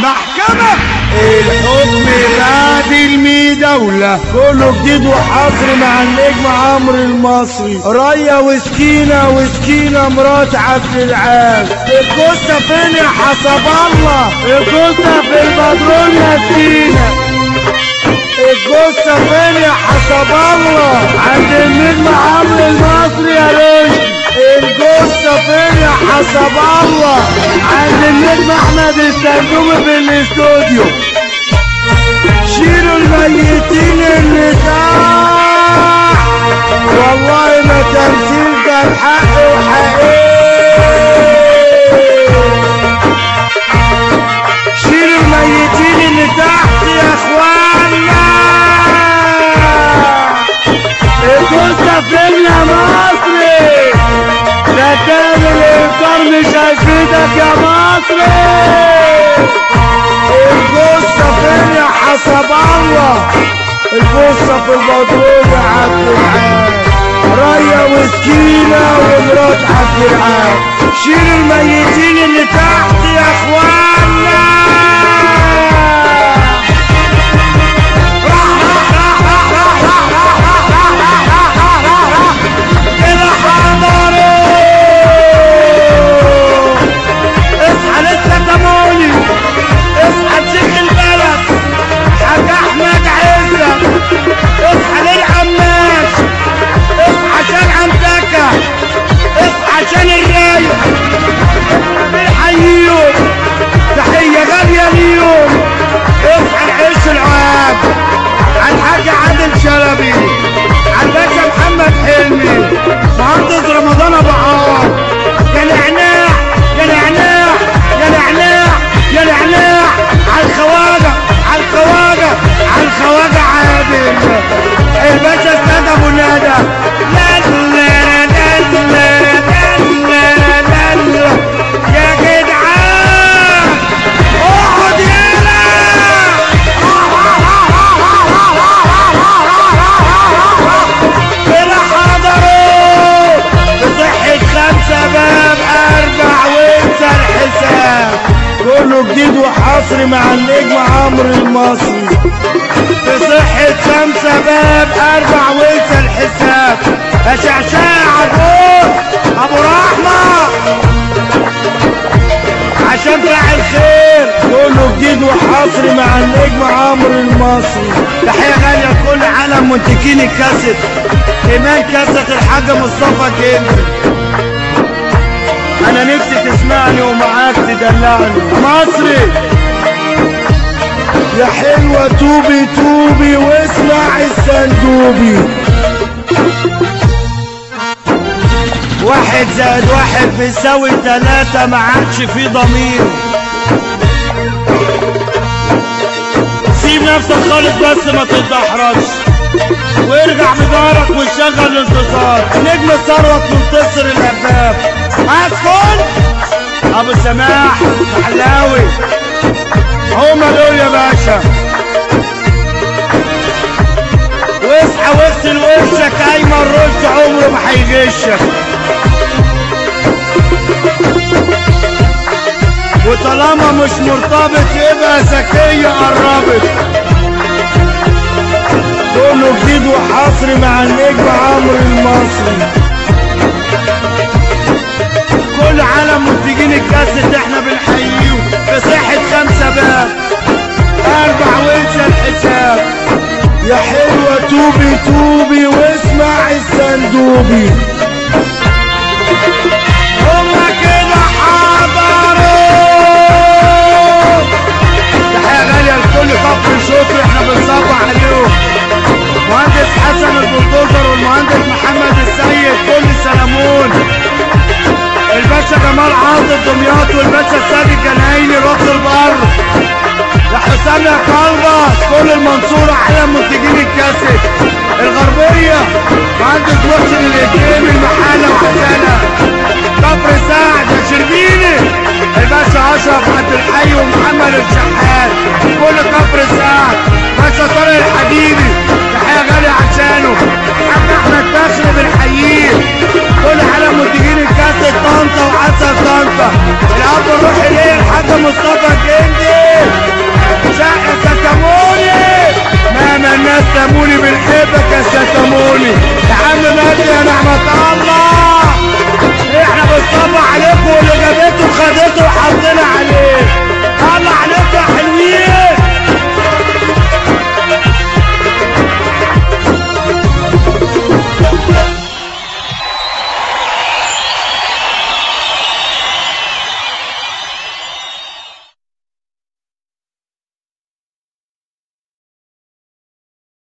محكمة الحكم بعد المداولة كله جديد وحصر مع النجم عمرو المصري ريا وسكينة وسكينة مرات عبد العال الجثة فين يا حسب الله الجثة في البدرون يا سكينة الجثة فين يا حسب الله عند النجم عمرو المصري يا رشدي الجثة فين يا حسب الله عند النجم احمد السندومي في الاستوديو شيلوا الميتين اللي تحت والله ما تمثيل ده الحق وحقيقي شيلوا الميتين اللي تحت يا اخوانا الجثة فين يا مصري ده كامل الانكار مش هيفيدك يا مصري الجثة فين يا حسب الله الجثة في البدروم يا عبد العال ريا وسكينة ومرات عبد العال شيل الميتين اللي تحت يا اخوانا كده حضروا اصحى لسه تموني اصحى لشيخ البلد حاج احمد عزت اصحى للعماش اصحى عشان عمتكة اصحى عشان الرايق بنحييهم تحية غالية ليهم اصحى العيش العاب الحاج عادل شلبي الباشا محمد حلمي مهندس رمضان ابو عوض يا نعناع يا نعناع يا نعناع يا نعناع على الخواجه على الخواجه على الخواجه عادل الباشا استاذ ابو ندى لا لا لا لا لا لا لا يا جدعان اقعد يلا كده حضروا بصحة خمسة باب أربع وانسى الحساب كله جديد وحصري مع النجم عمرو المصري بصحة خمسة باب أربع وانسى الحساب يا شعشاع عبود أبو رحمة عشان فاعل خير كله جديد وحصري مع النجم عمرو المصري تحية غالية لكل عالم منتجين الكاسيت ايمان كاسيت الحاج مصطفى كامل انا نفسي تسمعني ومعاك تدلعني مصري يا حلوة توبي توبي واسمع السندوبي واحد زائد واحد بيساوي تلاتة ما عادش في ضمير سيب نفسك خالص بس ما تتدحرجش وارجع بدارك وشغل الانتصار نجم ثروت منتصر الاباب عسكر ابو سماح محلاوي هما دول يا باشا واصحى واغسل وشك ايمن رشد عمره ما هيغشك وطالما مش مرتبط يبقى ذكية قربت كله جديد وحصري مع النجم عمرو المصري كل عالم منتجين الكاسيت احنا بنحييهم بصحة خمسة باب اربع وانسى الحساب يا حلوة توبي توبي واسمع السندوبي هما كده حضروا تحية غالية لكل كفر شكر احنا بنصبح عليهم مهندس حسن البلدوزر والمهندس محمد السيد كل سلامون الباشا جمال عاطف دمياط والباشا السيد الجنايني راس البر يا حسام يا كلبة كل المنصورة على منتجين الكاسيت الغربية مهندس محسن الإكرامي المحالة وحسانة كفر سعد يا شربيني الباشا أشرف عبد الحي ومحمد الشحات